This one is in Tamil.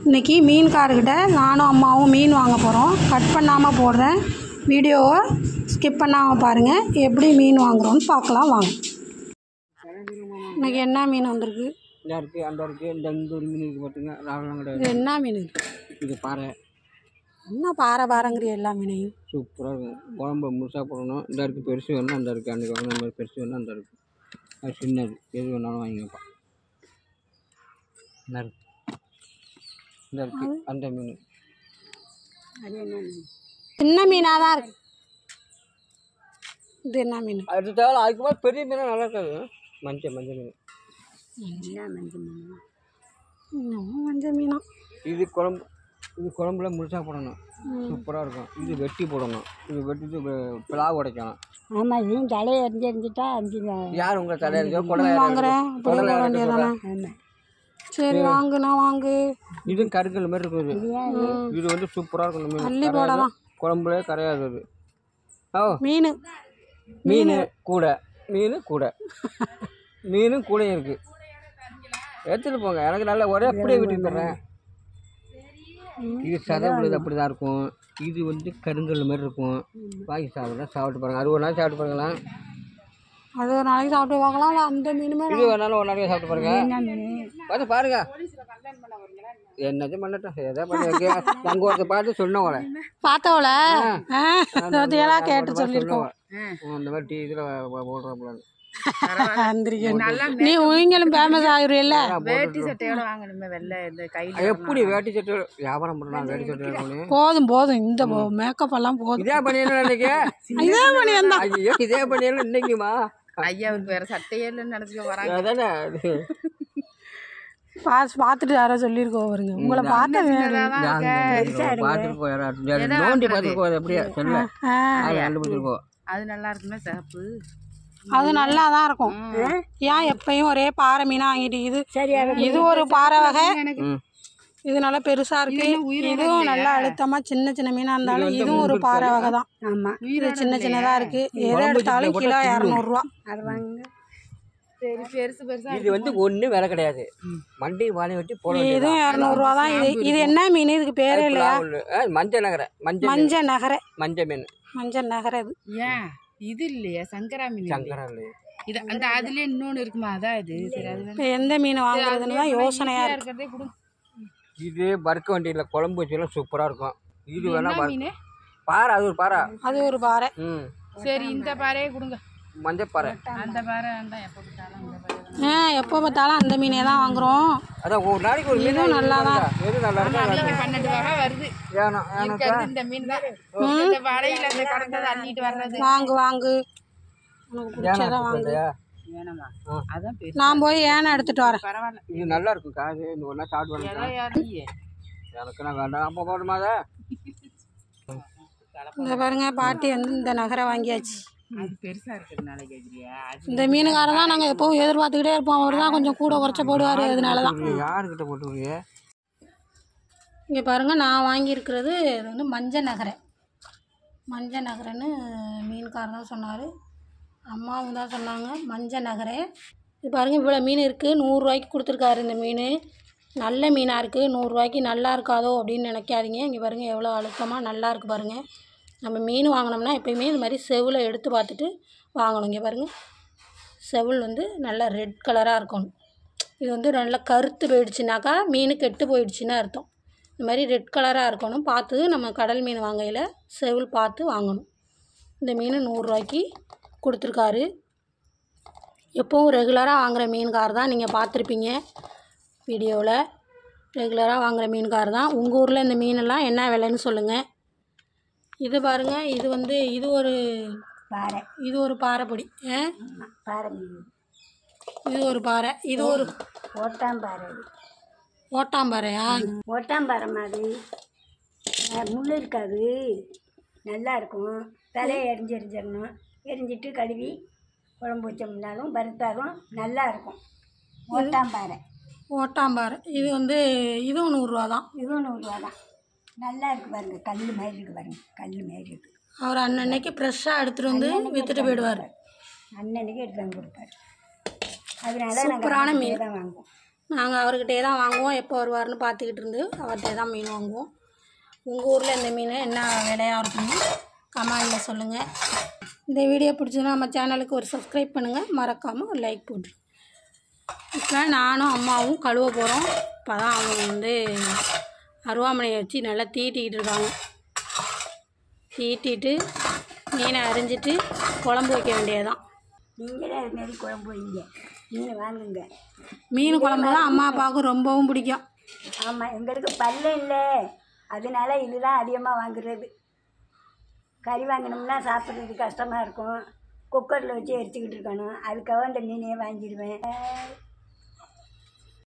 இன்றைக்கி மீன்காரர்கிட்ட நானும் அம்மாவும் மீன் வாங்க போகிறோம் கட் பண்ணாமல் போடுறேன் வீடியோவை ஸ்கிப் பண்ணாமல் பாருங்கள் எப்படி மீன் வாங்குறோன்னு பார்க்கலாம் வாங்க இன்றைக்கி என்ன மீன் வந்திருக்கு இந்த இருக்குது அந்த இருக்குது இந்த இந்த ஒரு மீன் இருக்குது பார்த்துங்க ராவலாம் கிடையாது இது என்ன மீன் இது பாறை என்ன பாறை பாறைங்கிறிய எல்லா மீனையும் சூப்பராக இருக்கும் குழம்பு முழுசாக போடணும் இந்த இருக்குது பெருசு வேணும் அந்த இருக்குது அன்றைக்கி வாங்கின மாதிரி பெருசு வேணும் அந்த இருக்குது அது சின்னது எது வேணாலும் வாங்கிக்கப்பா இந்த இருக்கு இந்த இருக்குது அந்த மீன் சின்ன மீனாக தான் இருக்கு இது என்ன மீன் அது தேவை அதுக்கு மேலே பெரிய மீனாக நல்லா இருக்காது மஞ்சள் மஞ்சள் மீன் இன்னும் மஞ்சள் மீனா இது குழம்பு இது குழம்புல முழுசாக போடணும் சூப்பராக இருக்கும் இது வெட்டி போடணும் இது வெட்டிட்டு வெ- பிளாவு உடைக்கணும் ஆமாம் இதையும் தலையை எரிஞ்சு எரிஞ்சிட்டா அஞ்சு யார் உங்களை தலையறிஞ்சோ குடலை வாங்குறேன் அப்படியே குடலை போட வேண்டியதானே ஆமாம் சரி வாங்குண்ணா வாங்கு இது கருக்கல் மாதிரி இருக்கும் இது இது வந்து சூப்பராக இருக்கும் இந்த மீன் அள்ளி போடலாம் குழம்புல கரையாது அது ஓ மீன் மீன் கூட மீன் கூட மீனும் கூடையும் இருக்குது எடுத்துகிட்டு போங்க எனக்கு நல்ல ஒரே அப்படியே வீட்டுக்கு தர்றேன் இது சதவுள்ளது அப்படி தான் இருக்கும் இது வந்து கருங்கல் மாதிரி இருக்கும் வாங்கி சாப்பிட்றா சாப்பிட்டு பாருங்க அது ஒரு நாள் சாப்பிட்டு பாருங்களேன் அது ஒரு நாளைக்கு சாப்பிட்டு பார்க்கலாம் இல்லை அந்த மீனுமே இது வேணாலும் ஒரு நாளைக்கு சாப்பிட்டு பாருங்க பார்த்து பாருங்க என்னச்சும் பண்ணட்டும் எதோ பண்ணி வைக்க அங்கே ஒருத்தர் பார்த்து சொன்னவங்கள பார்த்தவள அதெல்லாம் கேட்டு சொல்லியிருக்கோம் அந்த மாதிரி டீ இதில் போடுறோம்ல நீ நீங்களும் ஃபேமஸ் ஆகிருவில்ல வேட்டி சட்டையோட வாங்கணுமே வெள்ளை இந்த கையில் எப்படி வேட்டி சட்டை வியாபாரம் பண்ணலாம் வேட்டி சட்டை எடுக்கணும் போதும் போதும் இந்த மேக்கப் எல்லாம் போதும் இதே பண்ணிடலாம் இன்னைக்கு இதே பண்ணி வந்தான் ஐயோ இதே பண்ணிடலாம் இன்னைக்குமா ஐயாவுக்கு வேற சட்டையே இல்லைன்னு நினச்சிக்க வராங்க அதானே அது பாஸ் பார்த்துட்டு யாரோ சொல்லியிருக்கோம் வருங்க உங்களை பார்த்தது பார்த்துட்டு போயிடறேன் நோண்டி பார்த்துட்டு போகுது அப்படியே சொல்ல அதை கண்டுபிடிச்சிருக்கோ அது நல்லா இருக்குமே சிகப்பு அது நல்லா தான் இருக்கும் ஏன் எப்பயும் ஒரே பாறை மீனா வாங்கிட்டு இது இது ஒரு பாறை வகை ம் இது நல்லா பெருசா இருக்கு இதுவும் நல்லா அழுத்தமா சின்ன சின்ன மீனா இருந்தாலும் இதுவும் ஒரு பாறை வகை தான் ஆமாம் இது சின்ன சின்னதா இருக்கு எதை எடுத்தாலும் கிலோ இரநூறுவா அது வாங்க சரி பெருசு பெருசா இது வந்து ஒண்ணு விலை கிடையாது மண்டி வாழை வெட்டி போட வேண்டியது இதுவும் இரநூறுவா தான் இது இது என்ன மீன் இதுக்கு பேரே இல்லையா மஞ்சள் நகரை மஞ்சள் மீன். மஞ்சள் நகரை மஞ்சள் மீன் மஞ்சள் நகரை இது ஏன் இது இல்லையா சங்கரா மீன் இல்லையா? சங்கரா இல்லையே இது அந்த அதுலயே இன்னொன்னு இருக்குமா அதான் இது சரி அது இப்போ எந்த மீன் வாங்குறதுன்னு தான் யோசனையா இருக்கு இருக்கிறதே கொடு இது வறுக்க வண்டியில் குழம்பு வச்சுலாம் சூப்பராக இருக்கும் இது வேணா என்ன வறு- மீன் பாறை அது ஒரு பாறை அது ஒரு பாறை ம் சரி இந்த பாறையே கொடுங்க மஞ்சள் பாறை அந்த பாறை வேண்டாம் எப்போ கொடுத்தாலும் அந்த பாறை தான். ஆ எப்போ பார்த்தாலும் அந்த மீனே தான் வாங்குறோம் அதான் ஒரு நாளைக்கு ஒரு மீன் இதுவும் நல்லா தான் எது நல்லா இருக்கும் இங்க பன்னெண்டு வகை வருது ஏனம் இருக்கிறது இந்த மீன் தான் இந்த வடையில அந்த கடந்தது அள்ளிட்டு வர்றது வாங்கு வாங்கு உனக்கு பிடிச்சதான் வாங்கு இல்லையா வேணாமா அதான் பெருசு நான் போய் ஏனை எடுத்துட்டு வரேன் பரவாயில்ல இது நல்லா இருக்கும் காசு இந்த ஒன்றா சாப்பிட்டு வரேன் எல்லாம் யாரையே எனக்கு நான் வேண்டாம் அப்போ போடுமா அதை இந்த பாருங்க பாட்டி வந்து இந்த நகரை வாங்கியாச்சு அது பெருசா இருக்கிறதுனால கேக்குறியா அது இந்த மீனுக்காரர் தான் நாங்கள் எப்பவும் எதிர்பார்த்துக்கிட்டே இருப்போம் அவர் தான் கொஞ்சம் கூட குறைச்ச போடுவார் அதனால தான் இது யாருக்கிட்ட போட்டுருக்கீங்க இங்கே பாருங்கள் நான் வாங்கியிருக்கிறது இது வந்து மஞ்சள் நகரை மஞ்சள் நகரைன்னு மீன்காரர் தான் சொன்னார் அம்மாவும் தான் சொன்னாங்க மஞ்சள் நகரை இது பாருங்கள் இவ்வளோ மீன் இருக்குது நூறுரூவாய்க்கு கொடுத்துருக்காரு இந்த மீன் நல்ல மீனாக இருக்குது நூறுரூவாய்க்கு நல்லா இருக்காதோ அப்படின்னு நினைக்காதீங்க இங்கே பாருங்கள் எவ்வளோ அழுத்தமாக நல்லா இருக்குது பாருங்கள் நம்ம மீன் வாங்கினோம்னா எப்பயுமே இது மாதிரி செவில் எடுத்து பார்த்துட்டு வாங்கணும் இங்கே பாருங்கள் செவில் வந்து நல்லா ரெட் கலராக இருக்கணும் இது வந்து நல்லா கருத்து போயிடுச்சுனாக்கா மீன் கெட்டு போயிடுச்சுன்னு அர்த்தம் இந்த மாதிரி ரெட் கலராக இருக்கணும் பார்த்து நம்ம கடல் மீன் வாங்கையில் செவில் பார்த்து வாங்கணும் இந்த மீன் நூறுரூவாய்க்கு கொடுத்துருக்காரு எப்போவும் ரெகுலராக வாங்குகிற மீன்கார் தான் நீங்கள் பார்த்துருப்பீங்க வீடியோவில் ரெகுலராக வாங்குகிற மீன்கார் தான் உங்கள் ஊரில் இந்த மீனெல்லாம் என்ன விலைன்னு சொல்லுங்கள் இது பாருங்கள் இது வந்து இது ஒரு பாறை இது ஒரு பாறைப்பொடி ஆ பாறை மீன் இது ஒரு பாறை இது ஒரு ஓட்டாம்பாறை அது ஓட்டாம்பாறையா ஓட்டாம்பாறை மாதிரி அஹ், முள் இருக்காது நல்லா இருக்கும் தலையை எரிஞ்சு எரிஞ்சிடணும் எரிஞ்சிட்டு கழுவி குழம்பு வச்சோம்னாலும் வறுத்தாலும் நல்லா இருக்கும் ஓட்டாம்பாறை ஓட்டாம்பாறை இது வந்து இதுவும் நூறுரூவா தான் இதுவும் நூறுரூவா தான் நல்லா இருக்கு பாருங்க கல் மாதிரி இருக்கு பாருங்க கல் மாதிரி இருக்கு அவர் அன்னன்னைக்கு ஃப்ரெஷ்ஷாக எடுத்துகிட்டு வந்து விற்றுட்டு போயிடுவார் அண்ணனுக்கு எடுத்து வந்து கொடுப்பாரு அதனால சூப்பரான நாங்கள் மீன். தான் வாங்குவோம் நாங்கள் அவர்கிட்டே தான் வாங்குவோம் எப்போ வருவார்னு பார்த்துக்கிட்டு இருந்து அவர்கிட்ட தான் மீன் வாங்குவோம் உங்கள் ஊரில் இந்த மீன் என்ன விலையாக இருக்குன்னு கமெண்டில் சொல்லுங்கள் இந்த வீடியோ பிடிச்சதுன்னா நம்ம சேனலுக்கு ஒரு சப்ஸ்கிரைப் பண்ணுங்கள் மறக்காமல் ஒரு லைக் போட்டுருங்க இப்போ நானும் அம்மாவும் கழுவ போகிறோம் இப்போ தான் அவங்க வந்து அருவாமனையை வச்சு நல்லா தீட்டிக்கிட்டு இருக்காங்க தீட்டிட்டு மீனை அரிஞ்சிட்டு குழம்பு வைக்க வேண்டியதுதான் நீங்களே அதுமாரி குழம்பு வைங்க நீங்கள் வாங்குங்க மீன் குழம்பு தான் அம்மா அப்பாவுக்கு ரொம்பவும் பிடிக்கும் ஆமாம் எங்களுக்கு பல்ல இல்லை அதனால இதுதான் அதிகமாக வாங்குறது கறி வாங்கினோம்னா சாப்பிட்றதுக்கு கஷ்டமாக இருக்கும் குக்கரில் வச்சு எரிச்சிக்கிட்டு இருக்கணும் அதுக்காக அந்த மீனையே வாங்கிடுவேன்